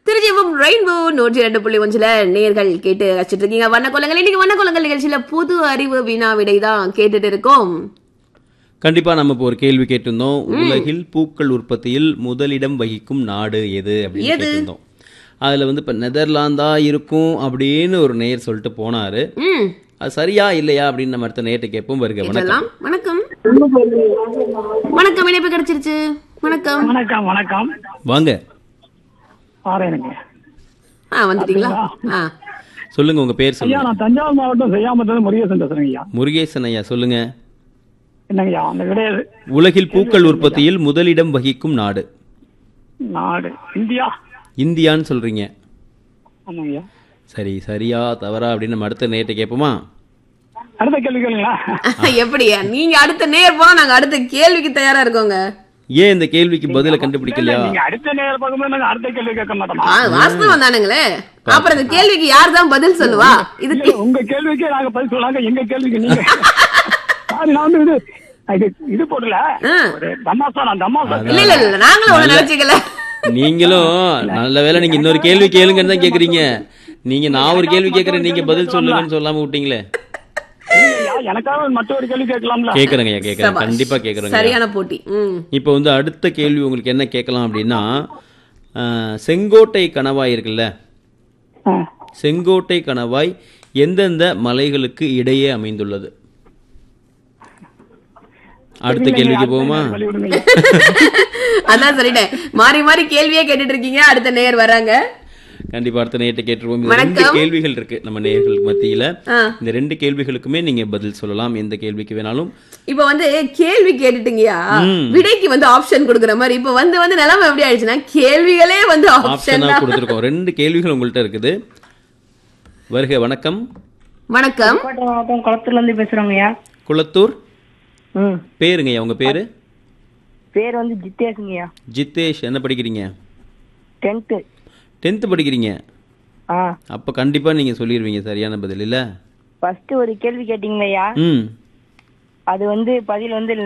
திருச்சியம் rainbow நூற்றி ரெண்டு புள்ளி ஒன்றுல நேர்கள் கேட்டு வச்சிட்டு இருக்கீங்க வண்ணக்கோலங்கள் இன்னைக்கு வண்ணக்கோலங்கள் நிகழ்ச்சியில பொது அறிவு வினா விடை தான் கேட்டுட்டு இருக்கோம் கண்டிப்பா நம்ம இப்போ ஒரு கேள்வி கேட்டிருந்தோம் உலகில் பூக்கள் உற்பத்தியில் முதலிடம் வகிக்கும் நாடு எது அப்படின்னு எது? கேட்டிருந்தோம் அதுல வந்து இப்ப நெதர்லாந்தா இருக்கும் அப்படின்னு ஒரு நேயர் சொல்லிட்டு போனாரு ம் அது சரியா இல்லையா அப்படின்னு நம்ம அடுத்த நேயர்கிட்ட கேட்போம் வருக வணக்கம் இதெல்லாம் வணக்கம் வணக்கம் இணைப்பு கிடைச்சிருச்சு வணக்கம் வணக்கம் வணக்கம் வாங்க பாருங்க ஆ வந்துட்டீங்களா ஆ சொல்லுங்க உங்க பேர் ஐயா சொல்லுங்க நான் தஞ்சாவூர் மாவட்டம் செய்யாமத்தது முருகேசன் பேசுறேங்க ஐயா முருகேசன் ஐயா சொல்லுங்க என்னங்கய்யா அந்த கிடையாது உலகில் பூக்கள் உற்பத்தியில் முதலிடம் வகிக்கும் நாடு நாடு இந்தியா இந்தியான்னு சொல்றீங்க ஆமாங்கய்யா சரி சரியா தவறா அப்படின்னு நம்ம அடுத்த நேரத்தை கேட்போமா அடுத்த கேள்வி கேளுங்களா எப்படியா நீங்க அடுத்த நேர் போனா நாங்க அடுத்த கேள்விக்கு தயாரா இருக்கோங்க ஏன் இந்த கேள்விக்கு பதில கண்டுபிடிக்கலையா நீங்க அடுத்த நேரம் பார்க்கும்போது நாங்க அடுத்த கேள்வி கேட்க மாட்டோமா ஆ, வாஸ்தவம் தானுங்களே அப்புறம் இந்த கேள்விக்கு யார் தான் பதில் சொல்லுவா இதுக்கு இல்ல, உங்க கேள்விக்கே நாங்க பதில் சொல்லாங்க எங்க கேள்விக்கு நீங்க சாரி நான் வந்து இது இது இது போடல ஆ. ஒரு தமாசா நான் தமாசா இல்ல இல்ல இல்ல நாங்களும் ஒண்ணு நினைச்சுக்கல நீங்களும் நல்ல வேளை நீங்க இன்னொரு கேள்வி கேளுங்கன்னு தான் கேக்குறீங்க நீங்க நான் ஒரு கேள்வி கேக்குறேன் நீங்க பதில் சொல்லுங்கன்னு சொல்லாம விட்டீங்களே இல்லையா, எனக்காக மற்றொரு கேள்வி கேட்கலாம்ல கேக்குறேங்க ஐயா, கேக்குறேன் சபாஷ். கண்டிப்பா கேக்குறேங்க சரியான போட்டி ம் இப்போ வந்து அடுத்த கேள்வி உங்களுக்கு என்ன கேட்கலாம் அப்படின்னா அஹ், செங்கோட்டை கணவாய் இருக்குல்ல ஆ. செங்கோட்டை கணவாய் எந்தெந்த மலைகளுக்கு இடையே அமைந்துள்ளது அடுத்த கேள்விக்கு போவோமா வழி விடுங்க அதான் சொல்லிட்டேன் மாறி மாறி கேள்வியே கேட்டுட்டு இருக்கீங்க அடுத்த நேர் வராங்க கண்டிப்பா அடுத்த நேரத்தை கேட்டுருவோம் இந்த ரெண்டு வணக்கம். கேள்விகள் இருக்கு நம்ம நேயர்களுக்கு மத்தியில ஆ. இந்த ரெண்டு கேள்விகளுக்குமே நீங்க பதில் சொல்லலாம் எந்த கேள்விக்கு வேணாலும் இப்ப வந்து கேள்வி கேட்டுட்டீங்கயா ம். விடைக்கு வந்து ஆப்ஷன் கொடுக்குற மாதிரி இப்ப வந்து வந்து நிலைமை எப்படி ஆயிடுச்சுன்னா கேள்விகளே வந்து ஆப்ஷன் ஆப்ஷனா கொடுத்துருக்கோம் ரெண்டு கேள்விகள் உங்கள்ட்ட இருக்குது வருக வணக்கம் வணக்கம் கோட்டை மாவட்டம் குளத்துல இருந்து பேசுறோங்கய்யா குளத்தூர் ம் பேருங்கய்யா உங்க பேரு பேர் வந்து ஜித்தேஷுங்கய்யா ஜித்தேஷ் என்ன படிக்கிறீங்க டென்த்து டென்த்து படிக்கிறீங்க ஆ அப்ப கண்டிப்பா நீங்க சொல்லிடுவீங்க சரியான பதில் இல்ல ஃபர்ஸ்ட் ஒரு கேள்வி கேட்டீங்களையா ம் அது வந்து பதில் வந்து